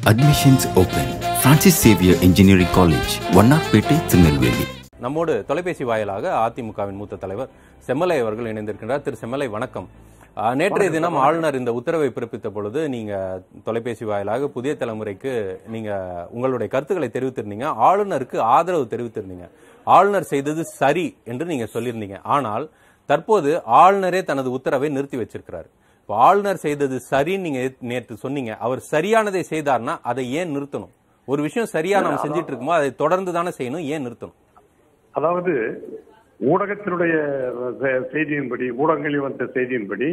Admissions open. Francis Xavier Engineering College, Vannarpettai Tirunelveli நம்மோடு தொலைபேசி வாயிலாக அதிமுகவின் மூத்த தலைவர் செம்மலை அவர்கள் இணைந்திருக்கின்றார் திரு செம்மலை வணக்கம் ஆஹ், நேற்றைய தினம் ஆளுநர் இந்த உத்தரவை பிறப்பித்த பொழுது நீங்க தொலைபேசி வாயிலாக புதிய தலைமுறைக்கு நீங்க உங்களுடைய கருத்துக்களை தெரிவித்திருந்தீங்க ஆளுநருக்கு ஆதரவு தெரிவித்திருந்தீங்க ஆளுநர் செய்தது சரி என்று நீங்க சொல்லியிருந்தீங்க ஆனால் தற்போது ஆளுநரே தனது உத்தரவை நிறுத்தி வச்சிருக்கிறார் இப்போ ஆளுநர் செய்தது சரின்னு நீங்க நேற்று சொன்னீங்க அவர் சரியானதை செய்தார்னா அதை ஏன் நிறுத்தணும் ஒரு விஷயம் சரியா நம்ம செஞ்சுட்டு இருக்குமோ அதை தொடர்ந்து தானே செய்யணும் ஏன் நிறுத்தணும் அதாவது ஊடகத்தினுடைய செ- செய்தியின்படி ஊடகங்களில் வந்த செய்தியின்படி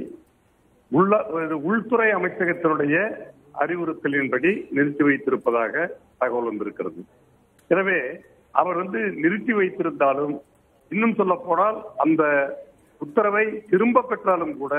உள்ள இது உள்துறை அமைச்சகத்தினுடைய அறிவுறுத்தலின்படி நிறுத்தி வைத்திருப்பதாக தகவல் வந்திருக்கிறது எனவே அவர் வந்து நிறுத்தி வைத்திருந்தாலும் இன்னும் சொல்ல போனால் அந்த உத்தரவை திரும்ப பெற்றாலும் கூட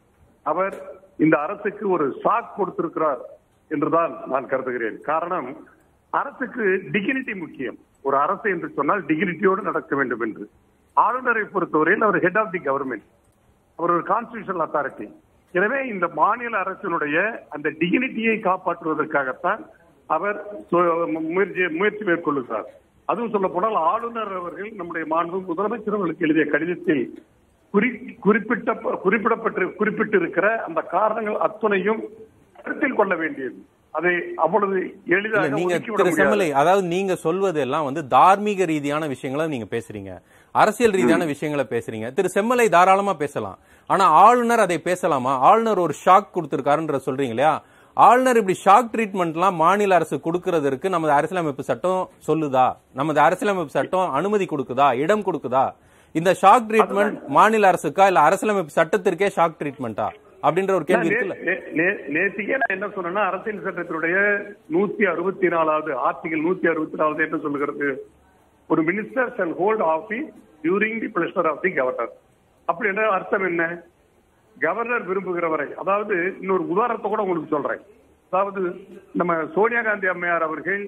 அவர் இந்த அரசுக்கு ஒரு ஷாக் கொடுத்திருக்கிறார் என்றுதான் நான் கருதுகிறேன் காரணம் அரசுக்கு டிகினிட்டி முக்கியம் ஒரு அரசு என்று சொன்னால் டிகினிட்டியோடு நடக்க வேண்டும் என்று ஆளுநரை பொறுத்தவரையில் அவர் ஹெட் ஆஃப் தி கவர்மெண்ட் அவர் ஒரு கான்ஸ்டியூஷனல் அத்தாரிட்டி எனவே இந்த மாநில அரசினுடைய அந்த டிகினிட்டியை காப்பாற்றுவதற்காகத்தான் அவர் சு- முயற்சி முயற்சி மேற்கொள்ளுகிறார் அதுவும் சொல்ல போனால் ஆளுநர் அவர்கள் நம்முடைய மாண்பு முதலமைச்சர் அவர்களுக்கு எழுதிய கடிதத்தில் குறி குறிப்பிட்ட குறிப்பிடப்பட்டு குறிப்பிட்டிருக்கிற அந்த காரணங்கள் அத்துணையும் கருத்தில் கொள்ள வேண்டியது அதை அவ்வளவு இல்ல எளிதாக நீங்க ஒதுக்கிவிட திரு முடியாது. செம்மலை அதாவது நீங்க சொல்வது எல்லாம் வந்து தார்மீக ரீதியான விஷயங்களை நீங்க பேசுறீங்க அரசியல் ரீதியான விஷயங்களை பேசுறீங்க திரு செம்மலை தாராளமா பேசலாம் ஆனா ஆளுநர் அதை பேசலாமா ஆளுநர் ஒரு ஷாக் கொடுத்திருக்காருன்ற சொல்றீங்க இல்லையா ஆளுநர் இப்படி ஷாக் ட்ரீட்மெண்ட்லாம் மாநில அரசு கொடுக்கறதற்கு நமது அரசியலமைப்பு சட்டம் சொல்லுதா நமது அரசியலமைப்பு சட்டம் அனுமதி கொடுக்குதா இடம் கொடுக்குதா இந்த ஷாக் ட்ரீட்மெண்ட் மாநில அரசுக்கா இல்ல அரசியலமைப்பு சட்டத்திற்கே ஷாக் ட்ரீட்மெண்டா அப்படின்ற ஒரு கேள்வி இருக்குல்ல நே- நே- நேத்திக்கே நான் என்ன சொன்னேன்னா அரசியல் சட்டத்தினுடைய நூத்தி அறுபத்தி நாலாவது ஆர்டிகல் நூத்தி அறுபத்தி நாலாவது என்ன சொல்லுகிறது ஒரு minister shall hold office during the pleasure of the governor அப்படி என்ன அர்த்தம் என்ன கவர்னர் விரும்புகிற வரை அதாவது இன்னொரு உதாரணத்தை கூட உங்களுக்கு சொல்றேன் அதாவது நம்ம சோனியா காந்தி அம்மையார் அவர்கள்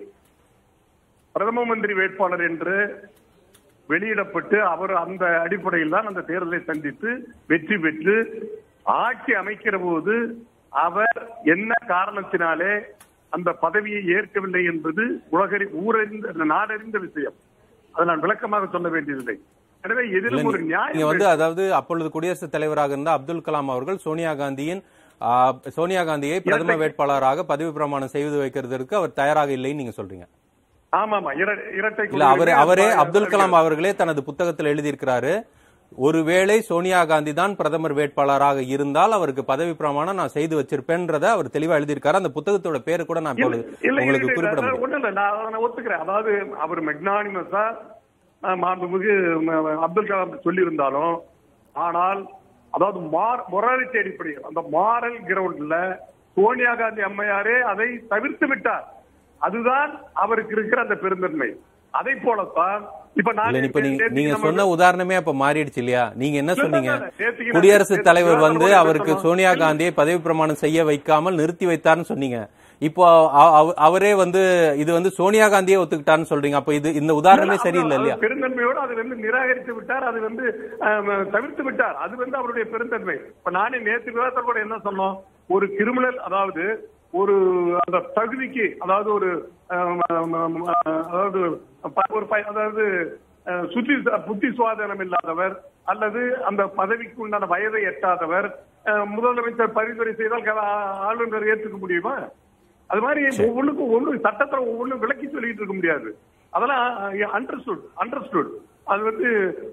பிரதம மந்திரி வேட்பாளர் என்று வெளியிடப்பட்டு அவர் அந்த அடிப்படையில் தான் அந்த தேர்தலை சந்தித்து வெற்றி பெற்று ஆட்சி அமைக்கிற போது அவர் என்ன காரணத்தினாலே அந்த பதவியை ஏற்கவில்லை என்பது உலகறி ஊரறிந்த நாடறிந்த விஷயம் அதை நான் விளக்கமாக சொல்ல வேண்டியதில்லை எனவே இல்ல, எதிலும் ஒரு நீ- நியாயம் நீங்க வந்து அதாவது அப்பொழுது குடியரசுத் தலைவராக இருந்த அப்துல் கலாம் அவர்கள் சோனியா காந்தியின் ஆ, சோனியா காந்தியை பிரதம இரட்டை- வேட்பாளராக பதவி பிரமாணம் செய்து வைக்கிறதுக்கு அவர் தயாராக இல்லைன்னு நீங்க சொல்றீங்க ஆமாமா இர- இரட்டை இல்ல அவரே குடியுரிமை அவரே ப- அப்துல் கலாம் அவர்களே தனது புத்தகத்தில் எழுதியிருக்கிறாரு ஒருவேளை சோனியா காந்தி தான் பிரதமர் வேட்பாளராக இருந்தால் அவருக்கு பதவி பிரமாணம் நான் செய்து வச்சிருப்பேன்றத அவர் தெளிவா எழுதியிருக்காரு அந்த புத்தகத்தோட பேரு கூட நான் இல்ல, இப்பொழுது இல்ல, உங்களுக்கு இல்ல, குறிப்பிட இல்ல, முடியும் ஒண்ணும் இல்ல, நான் அதை நான் ஒத்துக்கிறேன் அதாவது அவர் மெக்னானிமஸா மாண்புமிகு ம- அப்துல் கலாம் சொல்லியிருந்தாலும் ஆனால் அதாவது மொராலிட்டி அடிப்படையில் அந்த மாரல் கிரவுண்ட்ல சோனியா காந்தி அம்மையாரே அதை தவிர்த்து விட்டார் அதுதான் அவருக்கு இருக்கிற அந்த பெருந்தன்மை அதை போலத்தான் இப்ப இல்ல நான் இப்ப நீங்க நேத்திக்கு நீங்க நம்ம- சொன்ன உதாரணமே அப்ப மாறிடுச்சு இல்லையா நீங்க என்ன இல்ல, சொன்னீங்க இல்ல, இல்ல, நேத்திக்கு நான் குடியரசுத் நேத்திக்கு தலைவர் நான் வந்து கூட அவருக்கு சொன்னோம். சோனியா காந்தியை பதவி பிரமாணம் செய்ய வைக்காமல் நிறுத்தி வைத்தார்னு சொன்னீங்க இப்போ அ- அவ- அவரே வந்து இது வந்து சோனியா காந்தியே ஒத்துக்கிட்டாருன்னு சொல்றீங்க அப்ப இது இந்த உதாரணமே சரியில்லை இல்லையா அவர் பெருந்தன்மையோடு அது வந்து நிராகரித்து விட்டார் அது வந்து ஆம், தவிர்த்து விட்டார் அது வந்து அவருடைய பெருந்தன்மை இப்ப நானே நேற்று விவாதத்தில் கூட என்ன சொன்னோம் ஒரு கிரிமினல் அதாவது ஒரு அந்த தகுதிக்கு அதாவது ஒரு ஆம், ஆம், ஆம், அதாவது ப- ஒரு பை- அதாவது அஹ், சுத்தி புத்தி சுவாதனம் இல்லாதவர் அல்லது அந்த பதவிக்கு உண்டான வயதை எட்டாதவர் அஹ், முதலமைச்சர் பரிந்துரை செய்தால் க- ஆளுநர் ஏற்றுக்க முடியுமா அது மாதிரி ஒவ்வொன்றுக்கும் ஒவ்வொன்று சட்டத்துல ஒவ்வொன்றும் விளக்கி சொல்லிட்டு இருக்க முடியாது அதெல்லாம் அண்டர்ஸ்டுட் அண்டர்ஸ்டுட் அது வந்து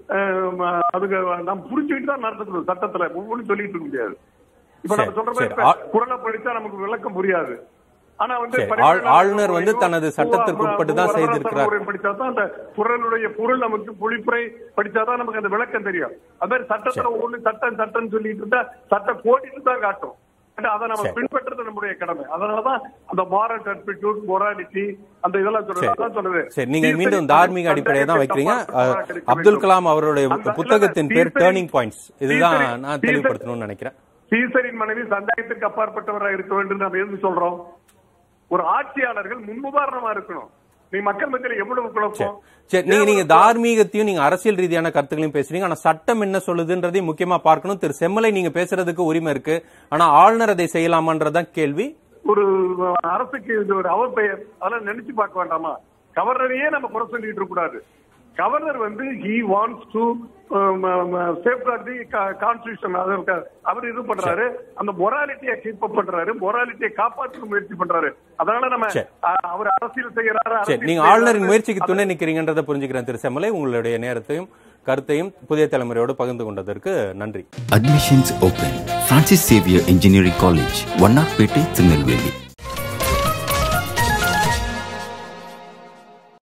அஹ், அதுக்கு நம்ம புரிஞ்சுக்கிட்டு தான் நடத்தணும் சட்டத்துல ஒவ்வொன்றும் சொல்லிட்டு இருக்க முடியாது இப்ப நம்ம சரி, சொல்ற சரி. மாதிரி இப்ப ஆ- குரலை படிச்சா நமக்கு விளக்கம் புரியாது ஆனா வந்து சரி, பரிமாண ஆள்- ஆளுநர் வந்து முறையோ, தனது சட்டத்திற்கு உட்பட்டு தான் வரலாற்று செய்திருக்கிறார். முறை படிச்சாதான் அந்த குரலுடைய பொருள் நமக்கு பொழிப்புரை படிச்சாதான் நமக்கு அந்த விளக்கம் தெரியும் அது மாதிரி சட்டத்துல ஒவ்வொன்று சட்டம் சட்டம் சொல்லிட்டு இருந்தா சட்டம் கோடிட்டு தான் காட்டும் ஆனா அதை நம்ம சரி. பின்பற்றுறது நம்முடைய கடமை அதனாலதான் அந்த மாரல் டர்பிட்யூட் மொராலிட்டி அந்த இதெல்லாம் சொல்றது சரி. அதான் சொல்றது சரி நீங்க மீண்டும் தார்மீக அடிப்படையை தான் வைக்கிறீங்க அஹ், அப்துல் கலாம் அவருடைய புத்தகத்தின் பேர் டேர்னிங் பாயிண்ட்ஸ் இதுதான் நான் தெளிவுபடுத்தணும்னு நினைக்கிறேன் சீசரின் மனைவி சந்தேகத்திற்கு அப்பாற்பட்டவராக இருக்க வேண்டும் நம்ம எது சொல்றோம் ஒரு ஆட்சியாளர்கள் முன்னுதாரணமா இருக்கணும் நீ மக்கள் மத்தியில் எவ்வளவு குழப்பம் சரி நீங்க நீங்க தார்மீகத்தையும் நீங்க அரசியல் ரீதியான கருத்துக்களையும் பேசுறீங்க ஆனா சட்டம் என்ன சொல்லுதுன்றதையும் முக்கியமா பார்க்கணும் திரு செம்மலை நீங்க பேசுறதுக்கு உரிமை இருக்கு ஆனா ஆளுநர் அதை செய்யலாமான்றதான் கேள்வி ஒரு அரசுக்கு இது ஒரு அவப்பெயர் அதெல்லாம் நினைச்சு பார்க்க வேண்டாமா கவர்னரையே நம்ம குறை சொல்லிட்டு இருக்க கூடாது கவர்னர் வந்து he wants to safeguard the constitution அவர் இது பண்றாரு அந்த மொராலிட்டியை கீப் அப் பண்றாரு மொராலிட்டியை காப்பாற்ற முயற்சி பண்றாரு அதனால நம்ம சரி. அஹ், அவர் அரசியல் செய்யறாரு சரி அரசியல் நீங்க செய்யறாரு. ஆளுநரின் முயற்சிக்கு அது- துணை நிக்கிறீங்கன்றதை புரிஞ்சுக்கிறேன் திரு செம்மலை உங்களுடைய நேரத்தையும் கருத்தையும் புதிய தலைமுறையோடு பகிர்ந்து கொண்டதற்கு நன்றி Admissions open. Francis Xavier Engineering College, Vannapete, Tirunelveli.